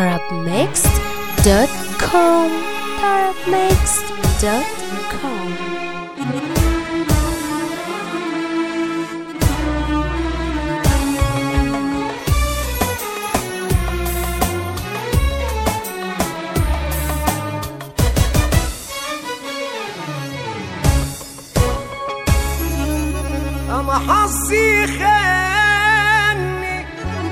tarabmixed.com tarabmixed.com اما حظي خاني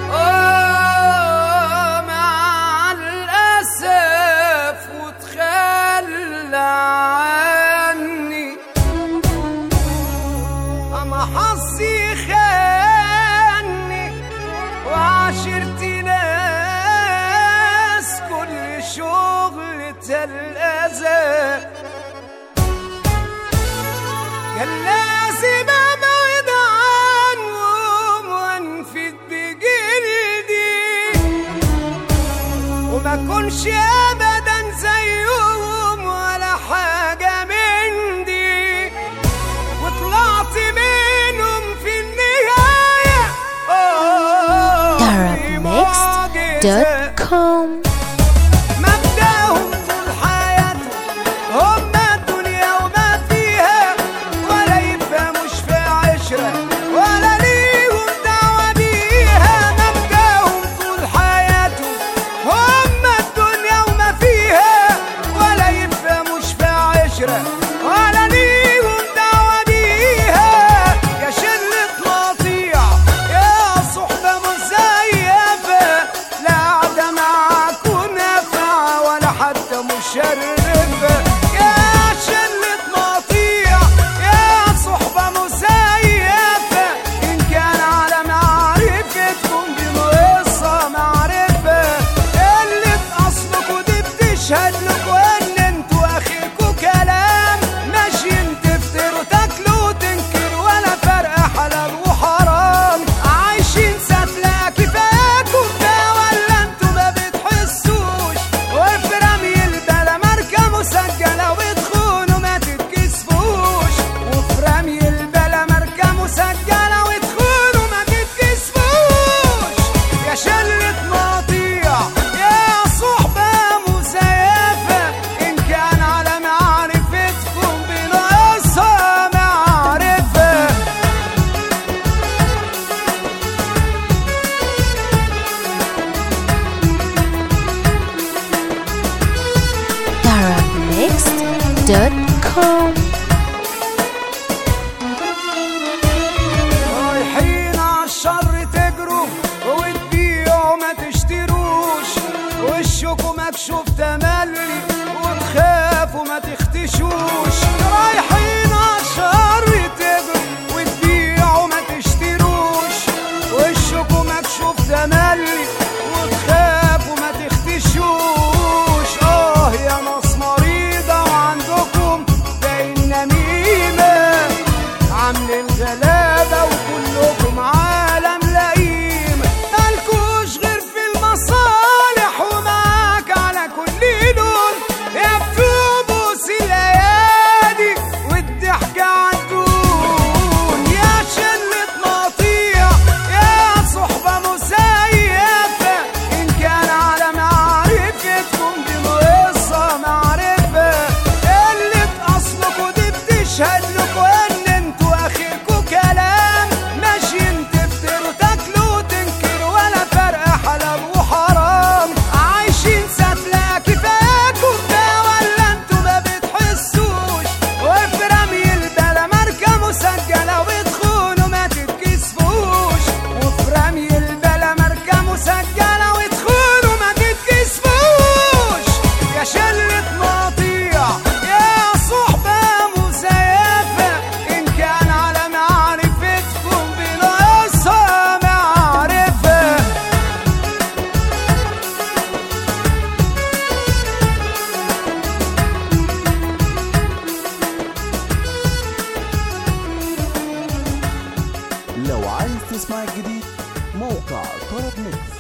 آه مع الاسف وتخلى عني اما حظي خاني وعشرتي ناس كل شغلة الاذى كان لازم ابعد عنهم وانفد بجلدي وما كنش ابدا زيهم ولا حاجه من دي وطلعت منهم في النهايه آه، معجزة. tarabmixed.com مبدأهم طول حياتهم هم الدنيا وما فيها ولا يفهموش في عشرة ولا ليهم دعوة بيها مبدأهم طول حياتهم هم الدنيا وما فيها ولا يفهموش في عشرة ولا ليهم دعوة بيها يا شلة مطيع يا صحبة مزيفة لا قاعدة معاكم نافعة ولا حتى مشرفة يا شلة مطيع يا صحبة مزيفة إن كان على معرفتكم دي ناقصة معرفة اللي بأصلكوا دي بتشهد لكوا إن انتوا آخركوا كلام ماشيين تفتروا تاكلوا وتنكروا ولا فرق حلال وحرام عايشين سفلة كفاكوا ده ولا انتوا ما بتحسوش وفي رمي البلا ماركة مسجلة وتخونوا ما تتكسفوش وفي رمي البلا ماركة مسجلة وتخونوا ما تتكسفوش يا شلة مطيع يا صحبة مزيفة إن كان على معرفتكم بناقصها معرفة tarabmixed.com رايحين عالشر تجروا وتبيعوا ما تشتروش وشكوا مكشوف تملي وتخافوا ما تختشوش رايحين عالشر تجروا وتبيعوا ما تشتروش وشكوا مكشوف تملي وتخافوا ما تختشوش اه يا ناس مريضة وعندكم باين نميمة عاملين غلابة وكلكم عالم لئيم مالكوش غير في المصالح ومعاك على كل لون يا بتوبوس الايادي والضحك عالدون يا شلة مطيع يا صحبة مزيفة إن كان على معرفتكم دي ناقصة معرفة اللي بأصلكوا دي بتشهد لكوا إن انتوا آخركوا كلام ماشيين تفتروا تاكلوا وتنكروا ولا فرق حلال وحرام عايشين سفلة كفاكوا ده ولا انتوا ما بتحسوش وفي رمي البلا ماركة مسجلة وتخونوا ما تتكسفوش وفي رمي البلا ماركة مسجلة وتخونوا ما تتكسفوش يا شلة مطيع يا صحبة مزيفة إن كان على معرفتكم بناقصها معرفة لو عايز تسمع الجديد موقع طرب ميكس